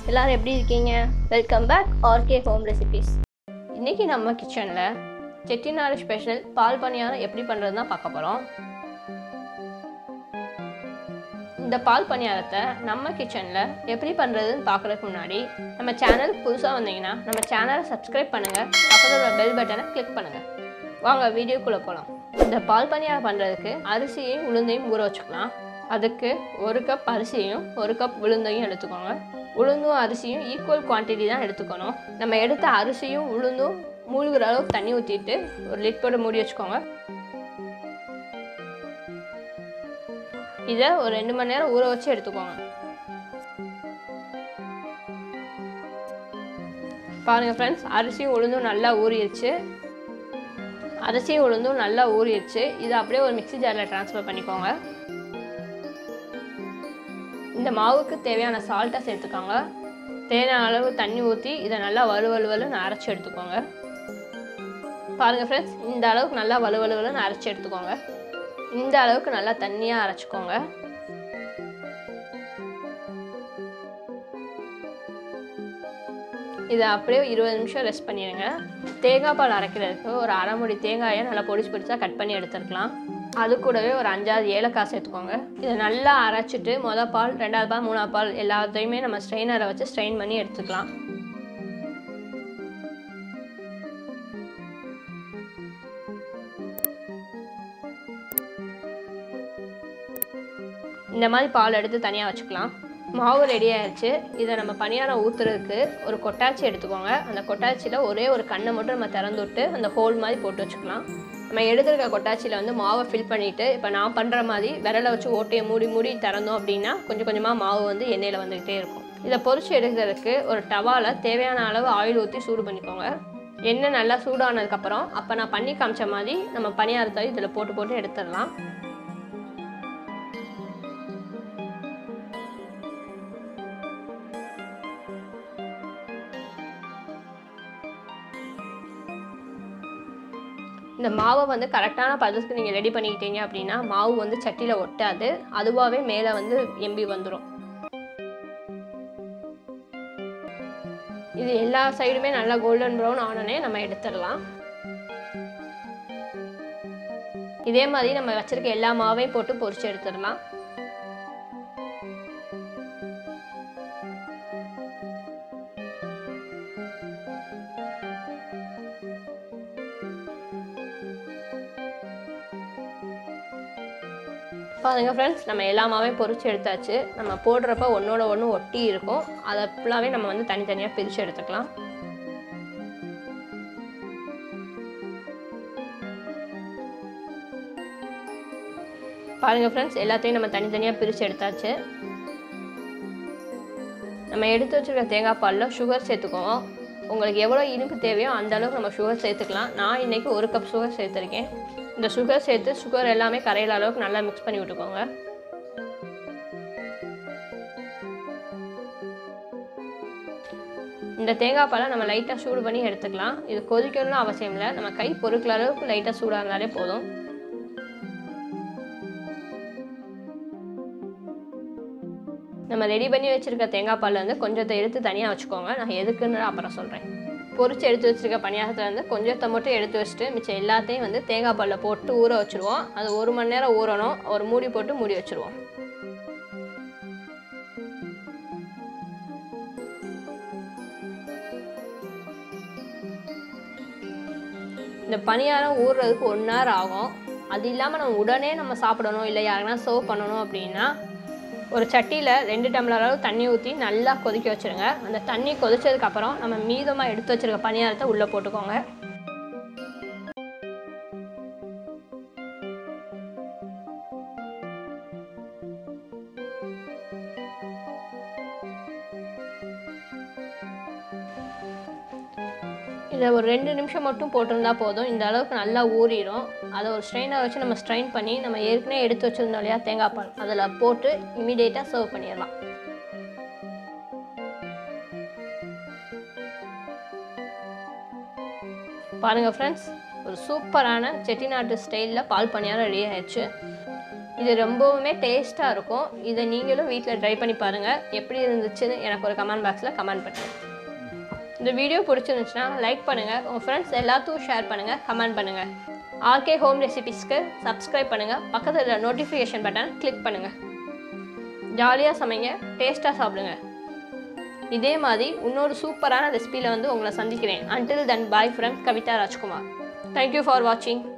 எல்லாரும் எப்படி இருக்கீங்க welcome back RK home recipes இன்னைக்கு நம்ம கிச்சனில் செட்டிநாடு ஸ்பெஷல் பால் பணியாரம் எப்படி பண்ணுறது தான் பார்க்க போகிறோம் இந்த பால் பணியாரத்தை நம்ம கிச்சனில் எப்படி பண்ணுறதுன்னு பார்க்குறதுக்கு முன்னாடி நம்ம சேனலுக்கு புதுசாக வந்தீங்கன்னா நம்ம சேனலை சப்ஸ்கிரைப் பண்ணுங்கள் பக்கத்தில் உள்ள பெல் பட்டனை கிளிக் பண்ணுங்கள் வாங்க வீடியோக்குள்ளே போகலாம் இந்த பால் பணியாரம் பண்ணுறதுக்கு அரிசியையும் உளுந்தையும் ஊற வச்சுக்கலாம் அதுக்கு ஒரு கப் அரிசியும் ஒரு கப் உளுந்தையும் எடுத்துக்கோங்க உளுந்தும் அரிசியும் ஈக்குவல் குவான்டிட்டி தான் எடுத்துக்கணும் நம்ம எடுத்த அரிசியும் உளுந்தும் மூழ்கிற அளவுக்கு தண்ணி ஊற்றிட்டு ஒரு லிட் போட்டு மூடி வச்சுக்கோங்க இதை ஒரு ரெண்டு மணி நேரம் ஊற வச்சு எடுத்துக்கோங்க பாருங்கள் ஃப்ரெண்ட்ஸ் அரிசியும் உளுந்தும் நல்லா ஊறிடுச்சு அரிசியும் உளுந்தும் நல்லா ஊறிடுச்சு இதை அப்படியே ஒரு மிக்ஸி ஜாரில் ட்ரான்ஸ்ஃபர் பண்ணிக்கோங்க இந்த மாவுக்கு தேவையான சால்ட்டை சேர்த்துக்கோங்க தேவையான அளவு தண்ணி ஊற்றி இதை நல்லா வலுவலுவலுன்னு அரைச்சி எடுத்துக்கோங்க பாருங்கள் ஃப்ரெண்ட்ஸ் இந்த அளவுக்கு நல்லா வலுவலுவலுன்னு அரைச்சி எடுத்துக்கோங்க இந்த அளவுக்கு நல்லா தண்ணியாக அரைச்சிக்கோங்க இதை அப்படியே இருபது நிமிஷம் ரெஸ்ட் பண்ணிடுங்க தேங்காய் பால் அரைக்கிறதுக்கு ஒரு அரை முடி தேங்காயை நல்லா பொடிச்சு பொடிச்சா கட் பண்ணி எடுத்துருக்கலாம் அது கூடவே ஒரு அஞ்சாவது ஏலக்காய் சேர்த்துக்கோங்க இதை நல்லா அரைச்சிட்டு மொதல் பால் ரெண்டாவது பால் மூணாவது பால் எல்லாத்தையுமே நம்ம ஸ்ட்ரெயினரை வச்சு ஸ்ட்ரெயின் பண்ணி எடுத்துக்கலாம் இந்த மாதிரி பால் எடுத்து தனியாக வச்சுக்கலாம் மாவு ரெடி ஆயிடுச்சு இதை நம்ம பணியாரம் ஊற்றுறதுக்கு ஒரு கொட்டாச்சி எடுத்துக்கோங்க அந்த கொட்டாச்சியில் ஒரே ஒரு கண்ணை மட்டும் நம்ம திறந்து விட்டு அந்த ஹோல் மாதிரி போட்டு வச்சுக்கலாம் நம்ம எடுத்துருக்க கொட்டாச்சியில் வந்து மாவை ஃபில் பண்ணிவிட்டு இப்போ நான் பண்ணுற மாதிரி விரலை வச்சு ஓட்டையை மூடி மூடி திறந்தோம் அப்படின்னா கொஞ்சம் கொஞ்சமாக மாவு வந்து எண்ணெயில் வந்துக்கிட்டே இருக்கும் இதை பொரிச்சு எடுக்கிறதுக்கு ஒரு டவாவில் தேவையான அளவு ஆயில் ஊற்றி சூடு பண்ணிக்கோங்க எண்ணெய் நல்லா சூடானதுக்கப்புறம் அப்போ நான் பண்ணி காமிச்ச மாதிரி நம்ம பணியாரத்தை இதில் போட்டு போட்டு எடுத்துடலாம் இந்த மாவை வந்து கரெக்டான பதத்துக்கு நீங்கள் ரெடி பண்ணிக்கிட்டீங்க அப்படின்னா மாவு வந்து சட்டியில் ஒட்டாது அதுவாகவே மேலே வந்து எம்பி வந்துடும் இது எல்லா சைடுமே நல்லா கோல்டன் ப்ரௌன் ஆனோடனே நம்ம எடுத்துடலாம் இதே மாதிரி நம்ம வச்சிருக்க எல்லா மாவையும் போட்டு பொரிச்சு எடுத்துடலாம் பாருங்க ஃப்ரெண்ட்ஸ் நம்ம எல்லாமே பொரிச்சு எடுத்தாச்சு நம்ம போடுறப்ப ஒன்றோட ஒன்று ஒட்டி இருக்கும் அதை ஃபுல்லாகவே நம்ம வந்து தனித்தனியாக பிரித்து எடுத்துக்கலாம் பாருங்கள் ஃப்ரெண்ட்ஸ் எல்லாத்தையும் நம்ம தனித்தனியாக பிரித்து எடுத்தாச்சு நம்ம எடுத்து வச்சுருக்க தேங்காய் பாலில் சுகர் சேர்த்துக்குவோம் உங்களுக்கு எவ்வளோ இனிப்பு தேவையோ அந்த அளவுக்கு நம்ம சுகர் சேர்த்துக்கலாம் நான் இன்றைக்கி ஒரு கப் சுகர் சேர்த்துருக்கேன் இந்த சுகர் சேர்த்து சுகர் எல்லாமே கரையிற அளவுக்கு நல்லா மிக்ஸ் பண்ணி விட்டுக்கோங்க இந்த தேங்காய் பாலை நம்ம லைட்டாக சூடு பண்ணி எடுத்துக்கலாம் இது கொதிக்கணும்னு அவசியம் இல்லை நம்ம கை பொறுக்கிற அளவுக்கு லைட்டாக சூடாக இருந்தாலே போதும் நம்ம ரெடி பண்ணி வச்சுருக்க தேங்காய் பாலில் வந்து கொஞ்சத்தை எடுத்து தனியாக வச்சுக்கோங்க நான் எதுக்குன்னு அப்புறம் சொல்கிறேன் பொரிச்சு எடுத்து வச்சுருக்க பணியாரத்தில் வந்து கொஞ்சத்தை மட்டும் எடுத்து வச்சுட்டு மிச்சம் எல்லாத்தையும் வந்து தேங்காய் பாலில் போட்டு ஊற வச்சுருவோம் அது ஒரு மணி நேரம் ஊறணும் ஒரு மூடி போட்டு மூடி வச்சுருவோம் இந்த பணியாரம் ஊறுறதுக்கு ஒன் ஹவர் ஆகும் அது இல்லாமல் நம்ம உடனே நம்ம சாப்பிடணும் இல்லை யாருன்னா சர்வ் பண்ணணும் அப்படின்னா ஒரு சட்டியில் ரெண்டு டம்ளர் அளவு தண்ணி ஊற்றி நல்லா கொதிக்க வச்சுருங்க அந்த தண்ணி கொதிச்சதுக்கப்புறம் நம்ம மீதமாக எடுத்து வச்சுருக்க பணியாரத்தை உள்ளே போட்டுக்கோங்க இதை ஒரு ரெண்டு நிமிஷம் மட்டும் போட்டிருந்தா போதும் இந்த அளவுக்கு நல்லா ஊறிடும் அதை ஒரு ஸ்ட்ரெயினை வச்சு நம்ம ஸ்ட்ரெயின் பண்ணி நம்ம ஏற்கனவே எடுத்து வச்சுருந்தோம் இல்லையா தேங்காய் பால் அதில் போட்டு இமீடியட்டாக சர்வ் பண்ணிடலாம் பாருங்கள் ஃப்ரெண்ட்ஸ் ஒரு சூப்பரான செட்டிநாட்டு ஸ்டைலில் பால் பணியாரம் ரெடி ஆயிடுச்சு இது ரொம்பவுமே டேஸ்ட்டாக இருக்கும் இதை நீங்களும் வீட்டில் ட்ரை பண்ணி பாருங்கள் எப்படி இருந்துச்சுன்னு எனக்கு ஒரு கமெண்ட் பாக்ஸில் கமெண்ட் பண்ணுங்கள் இந்த வீடியோ பிடிச்சிருந்துச்சுன்னா லைக் பண்ணுங்கள் உங்கள் ஃப்ரெண்ட்ஸ் எல்லாத்துக்கும் ஷேர் பண்ணுங்கள் கமெண்ட் பண்ணுங்கள் ஆர்கே ஹோம் ரெசிபிஸ்க்கு சப்ஸ்கிரைப் பண்ணுங்கள் பக்கத்தில் நோட்டிஃபிகேஷன் பட்டன் கிளிக் பண்ணுங்கள் ஜாலியாக சமைங்க டேஸ்ட்டாக சாப்பிடுங்க இதே மாதிரி இன்னொரு சூப்பரான ரெசிபியில் வந்து உங்களை சந்திக்கிறேன் until then bye from Kavitha Rajkumar thank you for வாட்சிங்